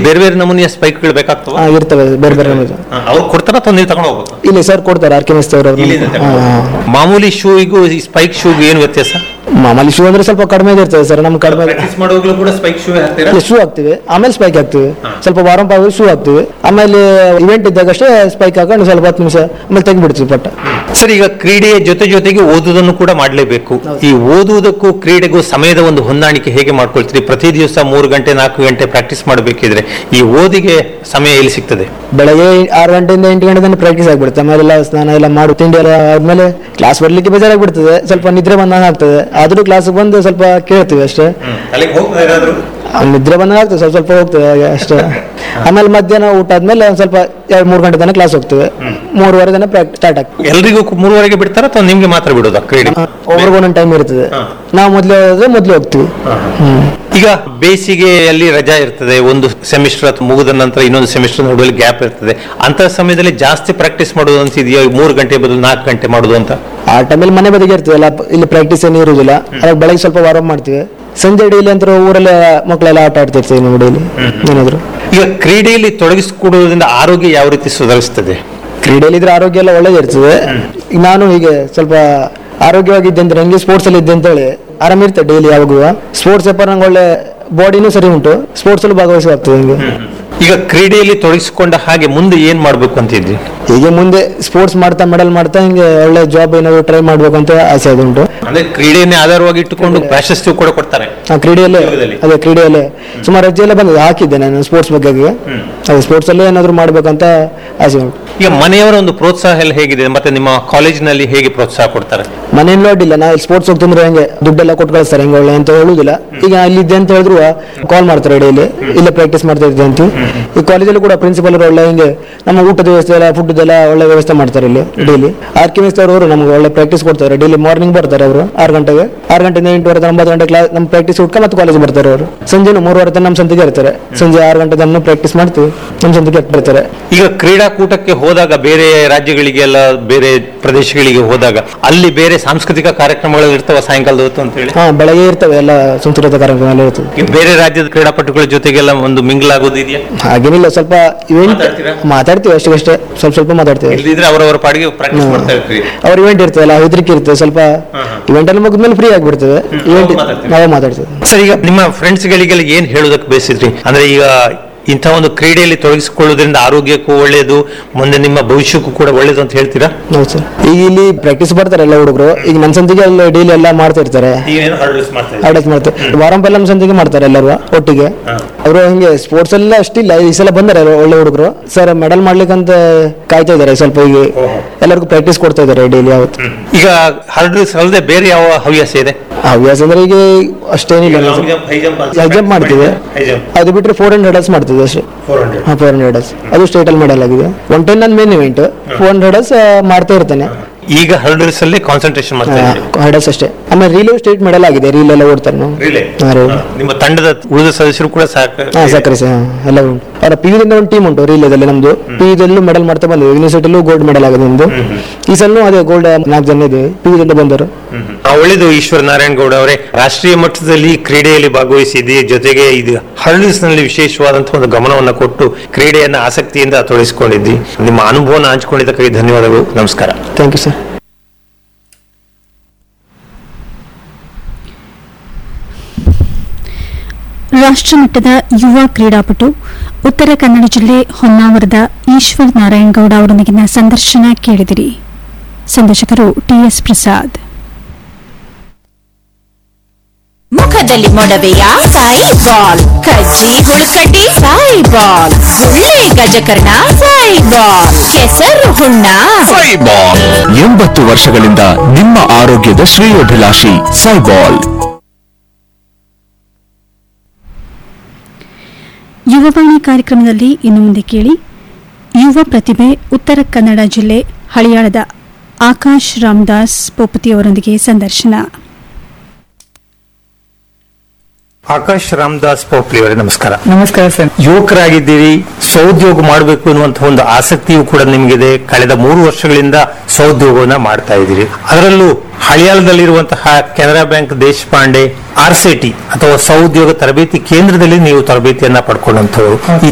ಬೇರೆ ಬೇರೆ ನಮೂನೆಯ ಸ್ಪೈಕ್ಗಳು ಬೇಕಾಗ್ತವ ಆ, ಇರ್ತವೆ ಬೇರೆ ಬೇರೆ ನಮೂನೆ. ಅವ್ರು ಕೊಡ್ತಾರ ಅಥವಾ ನೀವು ತಗೊಂಡು ಹೋಗ್ಬೇಕು ಇಲ್ಲಿ ಸರ್ ಕೊಡ್ತಾರೆ ಆರ್ಕಿಮಿಸ್ ಅವರು ಇಲ್ಲಿಂದ ತಗೊಂಡು ಮಾಮೂಲಿ ಶೂಗೂ ಈ ಸ್ಪೈಕ್ ಶೂಗೂ ಏನು ವ್ಯತ್ಯಾಸ ಮಾಮೂಲಿ ಶೂ ಅಂದ್ರೆ ಸ್ವಲ್ಪ ಕಡಿಮೆ ಇರ್ತದೆ ಸರ್ ನಮ್ ಕಡಿಮೆ ಪ್ರಾಕ್ಟೀಸ್ ಮಾಡುವಾಗಲೂ ಕೂಡ ಸ್ಪೈಕ್ ಶೂ ಹಾಕ್ತೀರಾ ಶೂ ಹಾಕ್ತಿವಿ ಆಮೇಲೆ ಸ್ಪೈಕ್ ಹಾಕ್ತಿವಿ ಸ್ವಲ್ಪ ವಾರಂ ಪಾವ ಶೂ ಹಾಕ್ತಿವಿ ಆಮೇಲೆ ಇವೆಂಟ್ ಇದ್ದಾಗ ಅಷ್ಟೇ ಸ್ಪೈಕ್ ಹಾಕೊಂಡು ಸ್ವಲ್ಪ ಹತ್ತು ನಿಮಿಷ ಆಮೇಲೆ ತೆಗಿಬಿಡ್ತೀವಿ ಪಟ್ಟ ಸರ್ ಈಗ ಕ್ರೀಡೆಯ ಜೊತೆ ಜೊತೆಗೆ ಓದುವುದನ್ನು ಕೂಡ ಮಾಡಲೇಬೇಕು ಈ ಓದುವುದಕ್ಕೂ ಕ್ರೀಡೆಗೂ ಸಮಯದ ಒಂದು ಹೊಂದಾಣಿಕೆ ಹೇಗೆ ಮಾಡ್ಕೊಳ್ತೀರಿ ಪ್ರತಿ ದಿವಸ ಮೂರು ಗಂಟೆ ನಾಲ್ಕು ಗಂಟೆ ಪ್ರಾಕ್ಟೀಸ್ ಮಾಡಬೇಕಿದ್ರೆ ಈ ಓದಿಗೆ ಸಮಯ ಎಲ್ಲಿ ಸಿಗ್ತದೆ ಬೆಳಗ್ಗೆ ಆರು ಗಂಟೆಯಿಂದ ಎಂಟು ಗಂಟೆ ತನಕ ಪ್ರಾಕ್ಟೀಸ್ ಆಗ್ಬಿಡುತ್ತೆ ಆಮೇಲೆ ಎಲ್ಲ ಸ್ನಾನ ಎಲ್ಲ ಮಾಡಿ ತಿಂಡಿ ಎಲ್ಲ ಆದ್ಮೇಲೆ ಕ್ಲಾಸ್ ಬರ್ಲಿಕ್ಕೆ ಬೇಜಾರಾಗ್ಬಿಡ್ತದೆ ಸ್ವಲ್ಪ ನಿದ್ರೆ ಬಂದಂಗೆ ಆಗ್ತದೆ ಆದ್ರೂ ಕ್ಲಾಸ್ಗೆ ಬಂದು ಸ್ವಲ್ಪ ಕೇಳ್ತೀವಿ ಅಷ್ಟೇ ಅಲ್ಲಿಗೆ ಹೋಗ್ತಾ ಏನಾದ್ರು ಆ ನಿದ್ರೆ ಬಂದಂಗೆ ಆಗ್ತದೆ ಸ್ವಲ್ಪ ಸ್ವಲ್ಪ ಹೋಗ್ತದೆ ಹಾಗೆ ಅಷ್ಟೇ ಆಮೇಲೆ ಮಧ್ಯಾಹ್ನ ಊಟ ಆದ್ಮೇಲೆ ಒಂದ್ ಸ್ವಲ್ಪ ಎರಡು ಮೂರು ಗಂಟೆ ತನಕ ಕ್ಲಾಸ್ ಹೋಗ್ತೇವೆ ಮೂರುವರೆ ತನಕ ಪ್ರಾಕ್ಟೀಸ್ ಸ್ಟಾರ್ಟ್ ಆಗ್ತದೆ ಎಲ್ರಿಗೂ ಮೂರುವರೆಗೆ ಬಿಡ್ತಾರ ಅಥವಾ ನಿಮ್ಗೆ ಮಾತ್ರ ಬಿಡೋದಾ ಕ್ರೀಡೆ ಒಬ್ರಿಗೆ ಒಂದೊಂದು ಟೈಮ್ ಇರ್ತದೆ ನಾವು ಮೊದಲು ಹೋದ್ರೆ ಮೊದಲು ಹೋಗ್ತೀವಿ ಹ್ಮ್ ಈಗ ಬೇಸಿಗೆಯಲ್ಲಿ ರಜಾ ಇರ್ತದೆ ಒಂದು ಸೆಮಿಸ್ಟರ್ ಮುಗಿದ ನಂತರ ಇನ್ನೊಂದು ಸೆಮಿಸ್ಟರ್ ನಡುವಲ್ಲಿ ಗ್ಯಾಪ್ ಇರ್ತದೆ ಅಂತ ಸಮಯದಲ್ಲಿ ಜಾಸ್ತಿ ಪ್ರಾಕ್ಟೀಸ್ ಮಾಡೋದು ಅಂತ ಇದೆಯಾ ಮೂರು ಗಂಟೆ ಬದಲು ನಾಲ್ಕು ಗಂಟೆ ಮಾಡೋದು ಅಂತ ಆ ಟೈಮಲ್ಲಿ ಮನೆ ಬದಿಗೆ ಇರ್ತೀವಲ್ಲ ಪ- ಇಲ್ಲಿ ಪ್ರಾಕ್ಟೀಸ್ ಏನು ಇರುವುದಿಲ್ಲ ಅದಾಗ ಬೆಳಗ್ಗೆ ಸ್ವಲ್ಪ ವಾರಂ ಮಾಡ್ತೀವಿ ಸಂಜೆ ಡೈಲಿ ಅಂತ ಊರಲ್ಲೇ ಮಕ್ಕಳೆಲ್ಲ ಆಟ ಆಡ್ತಿರ್ತೀವಿ ನಾವು ಡೈಲಿ ಏನಾದ್ರು ಈಗ ಕ್ರೀಡೆಯಲ್ಲಿ ತೊಡಗಿಸಿಕೊಡುವುದರಿಂದ ಆರೋಗ್ಯ ಯಾವ ರೀತಿ ಸುಧಾರಿಸ್ತದೆ ಕ್ರೀಡೆಯಲ್ಲಿ ಇದ್ರೆ ಆರೋಗ್ಯ ಎಲ್ಲ ಒಳ್ಳೇದಿರ್ತದೆ ಈಗ ನಾನು ಹೀಗೆ ಸ್ವಲ್ಪ ಆರೋಗ್ಯವಾಗಿದ್ದೆ ಅಂತ ನಂಗೆ ಸ್ಪೋರ್ಟ್ಸ್ ಅಲ್ಲಿ ಇದ್ದೆ ಅಂತೇಳಿ ಆರಾಮಿರ್ತದೆ ಡೈಲಿ ಯಾವಾಗುವ ಸ್ಪೋರ್ಟ್ಸ್ ಪೇಪರ್ ನಂಗೆ ಒಳ್ಳೆ ಬಾಡಿನೂ ಸರಿ ಉಂಟು ಸ್ಪೋರ್ಟ್ಸ್ ಅಲ್ಲಿ ಭಾಗವಹಿಸುವಾಗ್ತದೆ ನಂಗೆ ಈಗ ಕ್ರೀಡೆಯಲ್ಲಿ ತೊಡಗಿಸಿಕೊಂಡ ಹಾಗೆ ಮುಂದೆ ಏನ್ ಮಾಡ್ಬೇಕು ಅಂತಿದ್ರಿ ಹೀಗೆ ಮುಂದೆ ಸ್ಪೋರ್ಟ್ಸ್ ಮಾಡ್ತಾ ಮೆಡಲ್ ಮಾಡ್ತಾ ಹಿಂಗೆ ಒಳ್ಳೆ ಜಾಬ್ ಏನಾದ್ರು ಟ್ರೈ ಮಾಡ್ಬೇಕು ಅಂತ ಆಸೆ ಅದುಂಟು ಅಂದ್ರೆ ಕ್ರೀಡೆಯನ್ನೇ ಆಧಾರವಾಗಿ ಇಟ್ಟುಕೊಂಡು ಪ್ರಾಶಸ್ತ್ಯ ಕೂಡ ಕೊಡ್ತಾರೆ ಆ ಕ್ರೀಡೆಯಲ್ಲೇ ಯೋಗದಲ್ಲಿ? ಅದೇ ಕ್ರೀಡೆಯಲ್ಲೇ ಸುಮಾರು ಹೆಜ್ಜೆ ಎಲ್ಲ ಬಂದಿದೆ ಹಾಕಿದ್ದೆ ನಾನು ಸ್ಪೋರ್ಟ್ಸ್ ಬಗ್ಗೆ ಅದೇ ಸ್ಪೋರ್ಟ್ಸ್ ಅಲ್ಲೇ ಏನಾದ್ರು ಮಾಡ್ಬೇಕಂತ ಆಸೆ ಉಂಟು ಈಗ ಮನೆಯವರ ಒಂದು ಪ್ರೋತ್ಸಾಹ ಎಲ್ಲ ಹೇಗಿದೆ ಮತ್ತೆ ನಿಮ್ಮ ಕಾಲೇಜಿನಲ್ಲಿ ಹೇಗೆ ಪ್ರೋತ್ಸಾಹ ಕೊಡ್ತಾರೆ ಮನೆಯಲ್ಲಿ ಅಡ್ಡಿಲ್ಲ ನಾ ಸ್ಪೋರ್ಟ್ಸ್ ಹೋಗ್ತಂದ್ರೆ ಹೆಂಗೆ ದುಡ್ಡೆಲ್ಲ ಕೊಟ್ಟು ಕಳಿಸ್ತಾರೆ ಹೆಂಗೆ ಒಳ್ಳೆ ಅಂತ ಹೇಳುದಿಲ್ಲ ಈಗ ಇಲ್ಲಿದ್ದೆ ಅಂತ ಹೇಳಿದ್ರು ಕಾಲ್ ಮಾಡ್ತಾರೆ ಡೈಲಿ ಇಲ್ಲೇ ಪ್ರಾಕ್ಟೀಸ್ ಮಾಡ್ತಾ ಇದ್ದೆ ಅಂತ ಈ ಕಾಲೇಜಲ್ಲಿ ಕೂಡ ಪ್ರಿನ್ಸಿಪಲ್ ಒಳ್ಳೆ ಹಿಂಗೆ ನಮ್ಮ ಊಟದ ವ್ಯವಸ್ಥೆ ಎಲ್ಲ ಫುಡ್ ಎಲ್ಲ ಒಳ್ಳೆ ವ್ಯವಸ್ಥೆ ಮಾಡ್ತಾರೆ ಇಲ್ಲಿ ಡೈಲಿ ಆರ್ಕಿಮಿಸ್ ಅವರು ನಮ್ಗೆ ಒಳ್ಳೆ ಪ್ರಾಕ್ಟೀಸ್ ಕೊಡ್ತಾರೆ ಡೈಲಿ ಮಾರ್ನಿಂಗ್ ಬರ್ತಾರೆ ಅವರು ಆರು ಗಂಟೆಗೆ ಆರು ಗಂಟೆಯಿಂದ ಎಂಟುವರೆ ತನಕ ಒಂಬತ್ತು ಗಂಟೆ ಕ್ಲಾಸ್ ನಮ್ಮ ಪ್ರಾಕ್ಟೀಸ್ ಉಟ್ಕ ಮತ್ತೆ ಕಾಲೇಜ್ ಬರ್ತಾರೆ ಅವರು ಸಂಜೆ ಮೂರುವರೆ ತನಕ ನಮ್ಮ ಸಂತಿಗೆ ಇರ್ತಾರೆ ಸಂಜೆ ಆರು ಗಂಟೆ ತನಕ ಪ್ರಾಕ್ಟೀಸ್ ಮಾಡ್ತೀವಿ ನಮ್ಮ ಸಂತಿಗೆ ಬರ್ತಾರೆ ಈಗ ಕ್ರೀಡಾಕೂಟಕ್ಕೆ ಹೋದಾಗ ಬೇರೆ ರಾಜ್ಯಗಳಿಗೆಲ್ಲ ಬೇರೆ ಪ್ರದೇಶಗಳಿಗೆ ಹೋದಾಗ ಅಲ್ಲಿ ಬೇರೆ ಸಾಂಸ್ಕೃತಿಕ ಕಾರ್ಯಕ್ರಮಗಳು ಇರ್ತವ ಸಾಯಂಕಾಲದ ಹೊತ್ತು ಅಂತ ಹೇಳಿ ಹಾ ಬೆಳಗ್ಗೆ ಇರ್ತವೆ ಎಲ್ಲ ಸಂಸ್ಕೃತ ಕಾರ್ಯಕ್ರಮ ಎಲ್ಲ ಇರ್ತದೆ ಈಗ ಬೇರೆ ರಾಜ್ಯದ ಕ್ರೀಡಾಪಟುಗಳ ಜೊತೆಗೆಲ್ಲ ಒಂದು ಮಿಂಗಲ್ ಆಗೋದು ಇದೆಯಾ ಹಾಗೇನಿಲ್ಲ ಸ್ವಲ್ಪ ಇವೆಂಟ್ ಮಾತಾಡ್ತೀರಾ? ಮಾತಾಡ್ತೀವಿ ಅಷ್ಟಕ್ಕಷ್ಟೇ ಸ್ವಲ್ಪ ಸ್ವಲ್ಪ ಮಾತಾಡ್ತೀವಿ ಇಲ್ದಿದ್ರೆ ಅವರವರ ಪಾಡಿಗೆ ಪ್ರಾಕ್ಟೀಸ್ ಮಾಡ್ತಾ ಇರ್ತೀವಿ ಅವ್ರ ಇವೆಂಟ್ ಇರ್ತದಲ್ಲ ಹೆದರಿಕೆ ಇರ್ತದೆ ಸ್ವಲ್ಪ ಇವೆಂಟ್ ಎಲ್ಲ ಮುಗಿದ್ಮೇಲೆ ಫ್ರೀ ಆಗಿಬಿಡ್ತದೆ ಇವೆಂಟ್ ಅವಾಗ ಮಾತಾಡ್ತೀವಿ. ನಾವೇ ಮಾತಾಡ್ತೀವಿ ಸರ್ ಈಗ ನಿಮ್ಮ ಫ್ರೆಂಡ್ಸ್ ಗಳಿಗೆಲ್ಲ ಏನ್ ಹೇಳೋದಕ್ಕೆ ಬಯಸಿದ್ರಿ ಅಂದ್ರೆ ಈಗ ಇಂಥ ಒಂದು ಕ್ರೀಡೆಯಲ್ಲಿ ತೊಡಗಿಸಿಕೊಳ್ಳೋದ್ರಿಂದ ಆರೋಗ್ಯಕ್ಕೂ ಒಳ್ಳೆಯದು ಮುಂದೆ ನಿಮ್ಮ ಭವಿಷ್ಯಕ್ಕೂ ಕೂಡ ಒಳ್ಳೇದು ಅಂತ ಹೇಳ್ತೀರಾ ಹೌದು ಸರ್ ಈಗ ಇಲ್ಲಿ ಪ್ರಾಕ್ಟೀಸ್ ಬರ್ತಾರೆ ಎಲ್ಲ ಹುಡುಗರು ಈಗ ನನ್ನ ಸಂತಿಗೆ ಅಲ್ಲಿ ಡೈಲಿ ಎಲ್ಲ ಮಾಡ್ತಾ ಇರ್ತಾರೆ ನೀವೇನು ಹರ್ಡಲ್ಸ್ ಮಾಡ್ತಾ ಅಡ್ರೆಸ್ ಮಾಡ್ತಾರೆ ವಾರಂಪೆಲ್ಲ ನಮ್ಮ ಸಂತಿಗೆ ಮಾಡ್ತಾರೆ ಎಲ್ಲರೂ ಒಟ್ಟಿಗೆ ಅವರು ಹಿಂಗೆ ಸ್ಪೋರ್ಟ್ಸ್ ಎಲ್ಲ ಅಷ್ಟಿಲ್ಲ ಈ ಸಲ ಬಂದಾರೆ ಒಳ್ಳೆ ಹುಡುಗರು ಸರ್ ಮೆಡಲ್ ಮಾಡ್ಲಿಕ್ಕಂತ ಕಾಯ್ತಾ ಇದಾರೆ ಸ್ವಲ್ಪ ಈಗ ಎಲ್ಲರಿಗೂ ಪ್ರಾಕ್ಟೀಸ್ ಕೊಡ್ತಾ ಇದಾರೆ ಡೈಲಿ ಯಾವತ್ತು ಈಗ ಹರ್ಡಲ್ಸ್ ಅಲ್ಲದೆ ಬೇರೆ ಯಾವ ಹವ್ಯಾಸ ಇದೆ ಹವ್ಯಾಸ ಅಂದ್ರೆ ಈಗ ಅಷ್ಟೇನಿಲ್ಲ ಹೈ ಜಂಪ್ ಮಾಡ್ತೀವಿ ಅದು ಬಿಟ್ರೆ ಫೋರ್ ಹಂಡ್ರೆಡ್ ಅಸ್ ಮಾಡ್ತೀವಿ ಅಷ್ಟೇ ಹಾ ಫೋರ್ ಹಂಡ್ರೆಡ್ ಅಸ್ ಅದು ಸ್ಟೇಟ್ ಅಲ್ಲಿ ಮೆಡಲ್ ಆಗಿದೆ ಒನ್ ಟೆನ್ ನನ್ನ ಮೇನ್ ಇವೆಂಟ್ ಫೋರ್ ಹಂಡ್ರೆಡ್ ಅಸ್ ಮಾಡ್ತಾ ಇರ್ತಾನೆ ಈಗ ಹರ್ಡಲ್ಸ್ ಅಲ್ಲಿ ಕಾನ್ಸಂಟ್ರೇಷನ್ ಮಾಡ್ತಾ ಇದ್ದೀರಿ ಹರ್ಡಸ್ ಅಷ್ಟೇ ಆಮೇಲೆ ರೀಲು ಸ್ಟೇಟ್ ಮೆಡಲ್ ಆಗಿದೆ ರೀಲ್ ಎಲ್ಲ ಓಡ್ತಾರೆ ನಾವು Relay? ಹಾ, relay. ಹಾ. ನಿಮ್ಮ ತಂಡದ ಉಳಿದ ಸದಸ್ಯರು ಕೂಡ ಸಾಕು ಹಾ ಸಕ್ಕರೆ ಸಹ ಎಲ್ಲ ಉಂಟು ಅವರ ಪಿ ದಿಂದ ಒಂದು ಟೀಮ್ ಉಂಟು ರೀಲೇದಲ್ಲಿ ನಮ್ದು ಪಿ ದಲ್ಲೂ ಮೆಡಲ್ ಮಾಡ್ತಾ ಬಂದಿದೆ ಯೂನಿವರ್ಸಿಟಿಲೂ ಗೋಲ್ಡ್ ಮೆಡಲ್ ಆಗಿದೆ ನಮ್ದು ಈ ಸಲ ಅದೇ ಗೋಲ್ಡ್ ನಾಲ್ಕು ಜನ ಇದೆ ಪಿ ದಿಂದ ಬಂದರು ಆ, ಒಳ್ಳೆಯದು ಈಶ್ವರ ನಾರಾಯಣ ಗೌಡ ಅವರೇ ರಾಷ್ಟ್ರೀಯ ಮಟ್ಟದಲ್ಲಿ ಕ್ರೀಡೆಯಲ್ಲಿ ಭಾಗವಹಿಸಿದ್ರಿ ಜೊತೆಗೆ ಇದು ಹರ್ಡಲ್ಸ್ ನಲ್ಲಿ ವಿಶೇಷವಾದಂತಹ ಒಂದು ಗಮನವನ್ನು ಕೊಟ್ಟು ಕ್ರೀಡೆಯನ್ನ ಆಸಕ್ತಿಯಿಂದ ತೊಡಗಿಸಿಕೊಂಡಿದ್ದಿ ನಿಮ್ಮ ಅನುಭವನ ಹಂಚಿಕೊಂಡಿದ್ದಕ್ಕಾಗಿ ಧನ್ಯವಾದಗಳು ನಮಸ್ಕಾರ ಥ್ಯಾಂಕ್ ಯು ಸರ್ ರಾಷ್ಟ್ರಮಟ್ಟದ ಯುವ ಕ್ರೀಡಾಪಟು ಉತ್ತರ ಕನ್ನಡ ಜಿಲ್ಲೆ ಹೊನ್ನಾವರದ ಈಶ್ವರ್ ನಾರಾಯಣ್ ಗೌಡ ಅವರೊಂದಿಗಿನ ಸಂದರ್ಶನ ಕೇಳಿದಿರಿ ಸಂದರ್ಶಕರು ಟಿಎಸ್ ಪ್ರಸಾದ್ ಮುಖದಲ್ಲಿ ಮೊಡವೆಯ ಸಾಯಿ ಬಾಲ್ ಕಜ್ಜಿ ಹುಳುಕಡ್ಡಿ ಸಾಯಿ ಬಾಲ್ ಗುಳ್ಳೆ ಗಜಕರ್ಣ ಸಾಯಿ ಬಾಲ್ ಕೆಸರು ಹುಣ್ಣ ಸೈಬಾಲ್ ಎಂಬತ್ತು ವರ್ಷಗಳಿಂದ ನಿಮ್ಮ ಆರೋಗ್ಯದ ಶ್ರೇಯೋಭಿಲಾಷಿ ಸೈಬಾಲ್ ಯುವವಾಣಿ ಕಾರ್ಯಕ್ರಮದಲ್ಲಿ ಇನ್ನು ಮುಂದೆ ಕೇಳಿ ಯುವ ಪ್ರತಿಭೆ ಉತ್ತರ ಕನ್ನಡ ಜಿಲ್ಲೆ ಹಳಿಯಾಳದ ಆಕಾಶ್ ರಾಮದಾಸ್ ಪೋಪತಿ ಅವರೊಂದಿಗೆ ಸಂದರ್ಶನ ಆಕಾಶ್ ರಾಮದಾಸ್ ಪೋಪ್ಲಿ ಅವರೇ ನಮಸ್ಕಾರ ನಮಸ್ಕಾರ ಸರ್ ಯುವಕರಾಗಿದ್ದೀರಿ ಸ್ವಉದ್ಯೋಗ ಮಾಡಬೇಕು ಅನ್ನುವಂತಹ ಒಂದು ಆಸಕ್ತಿಯು ಕೂಡ ನಿಮಗಿದೆ ಕಳೆದ ಮೂರು ವರ್ಷಗಳಿಂದ ಸ್ವಉದ್ಯೋಗವನ್ನ ಮಾಡ್ತಾ ಇದ್ದೀರಿ ಅದರಲ್ಲೂ ಹಳಿಯಾಳದಲ್ಲಿರುವಂತಹ ಕೆನರಾ ಬ್ಯಾಂಕ್ ದೇಶಪಾಂಡೆ ಆರ್ಸಿಟಿ ಅಥವಾ ಸ್ವಉದ್ಯೋಗ ತರಬೇತಿ ಕೇಂದ್ರದಲ್ಲಿ ನೀವು ತರಬೇತಿಯನ್ನ ಪಡ್ಕೊಂಡಂತವರು ಈ